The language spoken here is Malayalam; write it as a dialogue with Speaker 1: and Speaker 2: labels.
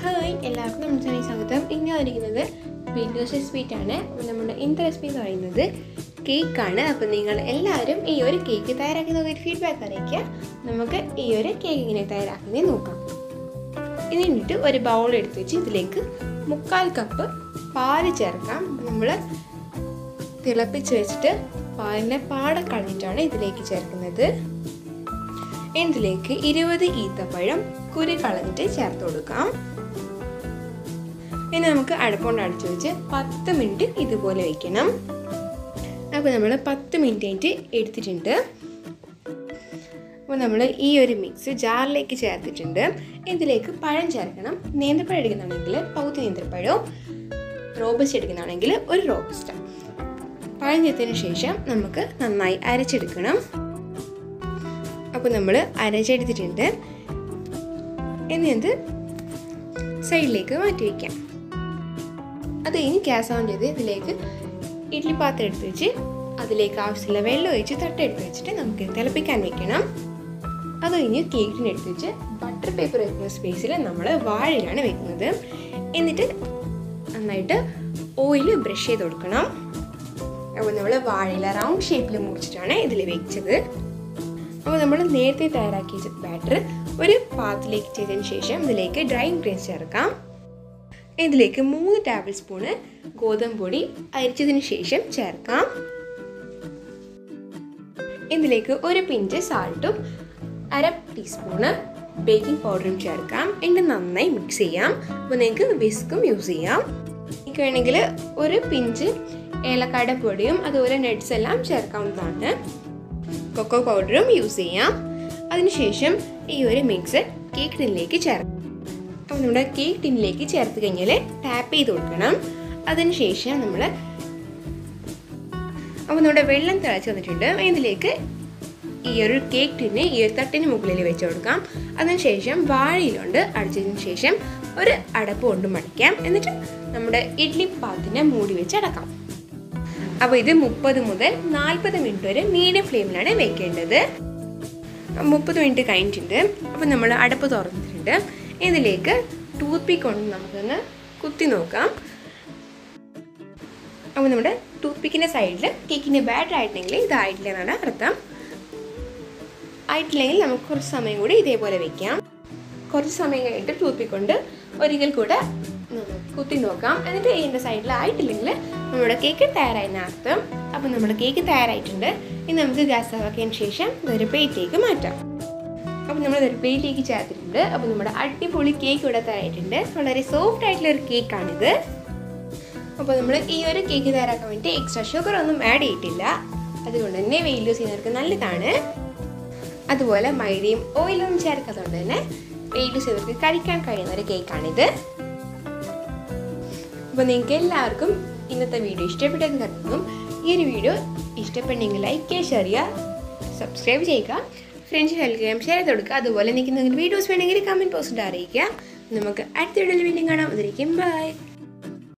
Speaker 1: ഹായ് എല്ലാവർക്കും നമ്മുടെ ചാനൽ സ്വാഗതം ഇന്ന് വന്നിരിക്കുന്നത് വീഡിയോസ് സ്വീറ്റ് ആണ് അപ്പോൾ നമ്മുടെ ഇന്നത്തെ റെസിപ്പി എന്ന് പറയുന്നത് കേക്കാണ് അപ്പോൾ നിങ്ങൾ എല്ലാവരും ഈ ഒരു കേക്ക് തയ്യാറാക്കി നോക്കിയിട്ട് ഫീഡ്ബാക്ക് അറിയിക്കുക നമുക്ക് ഈ ഒരു കേക്ക് ഇങ്ങനെ തയ്യാറാക്കുന്നത് നോക്കാം ഇതിനിട്ട് ഒരു ബൗൾ എടുത്ത് വെച്ച് ഇതിലേക്ക് മുക്കാൽ കപ്പ് പാല് ചേർക്കാം നമ്മൾ തിളപ്പിച്ച് വെച്ചിട്ട് പാലിനെ പാട കളഞ്ഞിട്ടാണ് ഇതിലേക്ക് ചേർക്കുന്നത് ഇതിലേക്ക് ഇരുപത് ഈത്തപ്പഴം കുരു കളഞ്ഞിട്ട് ചേർത്ത് കൊടുക്കാം ഇനി നമുക്ക് അടപ്പുകൊണ്ട് അടച്ചു വെച്ച് പത്ത് മിനിറ്റ് ഇതുപോലെ വെക്കണം അപ്പോൾ നമ്മൾ പത്ത് മിനിറ്റ് ആയിട്ട് എടുത്തിട്ടുണ്ട് അപ്പോൾ നമ്മൾ ഈ ഒരു മിക്സ് ജാറിലേക്ക് ചേർത്തിട്ടുണ്ട് ഇതിലേക്ക് പഴം ചേർക്കണം നേന്ത്രപ്പഴം എടുക്കുന്നുണ്ടെങ്കിൽ പൗത്ത് നേന്ത്രപ്പഴവും റോബസ്റ്റ് എടുക്കുന്നതാണെങ്കിൽ ഒരു റോബസ്റ്റ പഴം ചേർത്തതിന് ശേഷം നമുക്ക് നന്നായി അരച്ചെടുക്കണം അപ്പോൾ നമ്മൾ അരച്ചെടുത്തിട്ടുണ്ട് ഇനി അത് സൈഡിലേക്ക് മാറ്റി വയ്ക്കാം അത് കഴിഞ്ഞ് ഗ്യാസ് ഓൺ ചെയ്ത് ഇതിലേക്ക് ഇഡ്ഡലി പാത്രം എടുത്ത് വെച്ച് അതിലേക്ക് ആവശ്യമുള്ള വെള്ളം ഒഴിച്ച് തട്ടെടുത്ത് വെച്ചിട്ട് നമുക്ക് തിളപ്പിക്കാൻ വെക്കണം അത് കഴിഞ്ഞ് കേക്കിന് എടുത്ത് വെച്ച് ബട്ടർ പേപ്പർ വെക്കുന്ന സ്പേസിൽ നമ്മൾ വാഴയിലാണ് വെക്കുന്നത് എന്നിട്ട് നന്നായിട്ട് ഓയിൽ ബ്രഷ് ചെയ്ത് കൊടുക്കണം അപ്പോൾ നമ്മൾ വാഴയില റൗണ്ട് ഷേപ്പിൽ മുറിച്ചിട്ടാണ് ഇതിൽ വെച്ചത് അപ്പോൾ നമ്മൾ നേരത്തെ തയ്യാറാക്കിയ ബാറ്റർ ഒരു പാത്രത്തിലേക്ക് ചെയ്തതിന് ശേഷം ഇതിലേക്ക് ഡ്രൈ ഇൻഗ്രീഡിയൻസ് ചേർക്കാം ഇതിലേക്ക് മൂന്ന് ടേബിൾ സ്പൂണ് ഗോതമ്പ് പൊടി അരിച്ചതിന് ശേഷം ചേർക്കാം ഇതിലേക്ക് ഒരു പിഞ്ച് സാൾട്ടും അര ടീസ്പൂണ് ബേക്കിംഗ് പൗഡറും ചേർക്കാം എന്നിട്ട് നന്നായി മിക്സ് ചെയ്യാം അപ്പോൾ നിങ്ങൾക്ക് വിസ്കും യൂസ് ചെയ്യാം എനിക്ക് വേണമെങ്കിൽ ഒരു പിഞ്ച് ഏലക്കായുടെ പൊടിയും അതുപോലെ നട്ട്സ് എല്ലാം ചേർക്കാവുന്നതാണ് കൊക്കോ പൗഡറും യൂസ് ചെയ്യാം അതിനുശേഷം ഈ ഒരു മിക്സ് കേക്ക് ടിന്നിലേക്ക് ചേർക്കാം അപ്പോൾ നമ്മുടെ കേക്ക് ടിന്നിലേക്ക് ചേർത്ത് കഴിഞ്ഞാൽ ടാപ്പ് ചെയ്ത് കൊടുക്കണം അതിനുശേഷം നമ്മൾ അപ്പോൾ നമ്മുടെ വെള്ളം തിളച്ച് വന്നിട്ടുണ്ട് ഇതിലേക്ക് ഈ ഒരു കേക്ക് ടിന്ന് ഈ ഒരു തട്ടിന് മുകളിൽ വെച്ച് കൊടുക്കാം അതിനുശേഷം വാഴയിലുണ്ട് അടിച്ചതിന് ശേഷം ഒരു അടപ്പ് കൊണ്ട് മടിക്കാം എന്നിട്ട് നമ്മുടെ ഇഡ്ഡലി പാത്തിനെ മൂടി വെച്ച് അടക്കാം അപ്പോൾ ഇത് മുപ്പത് മുതൽ നാൽപ്പത് മിനിറ്റ് വരെ മീഡിയം ഫ്ലെയിമിലാണ് വെക്കേണ്ടത് മുപ്പത് മിനിറ്റ് കഴിഞ്ഞിട്ടുണ്ട് അപ്പോൾ നമ്മൾ അടപ്പ് തുറന്നിട്ടുണ്ട് ഇതിലേക്ക് ടൂത്ത് പിക്ക് കൊണ്ട് നമുക്കൊന്ന് കുത്തി നോക്കാം അപ്പോൾ നമ്മുടെ ടൂത്ത് പിക്കിൻ്റെ സൈഡിൽ കേക്കിൻ്റെ ബാറ്റർ ആയിട്ടുണ്ടെങ്കിൽ ഇതായിട്ടില്ല എന്നാണ് അർത്ഥം ആയിട്ടില്ലെങ്കിൽ നമുക്ക് കുറച്ച് സമയം കൂടി ഇതേപോലെ വെക്കാം കുറച്ച് സമയം കഴിഞ്ഞിട്ട് ടൂത്ത് പിക്ക് കൊണ്ട് ഒരിക്കൽ കൂടെ കുത്തി നോക്കാം എന്നിട്ട് ഇതിൻ്റെ സൈഡിൽ ആയിട്ടില്ലെങ്കിൽ നമ്മുടെ കേക്ക് തയ്യാറായെന്ന് അർത്ഥം അപ്പോൾ നമ്മുടെ കേക്ക് തയ്യാറായിട്ടുണ്ട് ഇനി നമുക്ക് ഗ്യാസ് ആക്കിയതിന് ശേഷം ഇതൊരു പ്ലേറ്റിലേക്ക് മാറ്റാം അപ്പോൾ നമ്മൾ ഇതൊരു പ്ലേറ്റിലേക്ക് ചേർത്തിട്ടുണ്ട് അപ്പോൾ നമ്മുടെ അടിപൊളി കേക്ക് ഇവിടെ തയ്യാറായിട്ടുണ്ട് വളരെ സോഫ്റ്റ് ആയിട്ടുള്ള ഒരു കേക്കാണിത് അപ്പോൾ നമ്മൾ ഈ ഒരു കേക്ക് തയ്യാറാക്കാൻ വേണ്ടി എക്സ്ട്രാ ഷുഗർ ഒന്നും ആഡ് ചെയ്തിട്ടില്ല അതുകൊണ്ട് തന്നെ വെയിൽ യൂസ് ചെയ്യുന്നവർക്ക് നല്ലതാണ് അതുപോലെ മൈദയും ഓയിലും ചേർക്കാത്തതുകൊണ്ട് തന്നെ വെയിൽ യൂസ് ചെയ്തവർക്ക് കഴിക്കാൻ കഴിയുന്ന ഒരു കേക്കാണിത് അപ്പോൾ നിങ്ങൾക്ക് എല്ലാവർക്കും ഇന്നത്തെ വീഡിയോ ഇഷ്ടപ്പെട്ടെന്ന് കരുതുന്നു ഈ ഒരു വീഡിയോ ഇഷ്ടപ്പെട്ടെങ്കിൽ ലൈക്ക് ചെയ്യുക ഷെയർ ചെയ്യുക സബ്സ്ക്രൈബ് ചെയ്യുക ഫ്രണ്ട്സ് ഹെൽക്കുകയും ഷെയർ ചെയ്ത് കൊടുക്കുക അതുപോലെ നിങ്ങൾക്ക് എന്തെങ്കിലും വീഡിയോസ് വേണമെങ്കിൽ കമൻറ്റ് പോസ്റ്റ് അറിയിക്കുക നമുക്ക് അടുത്ത വീഡിയോയിൽ വീണ്ടും കാണാം അതിരിക്കും ബൈ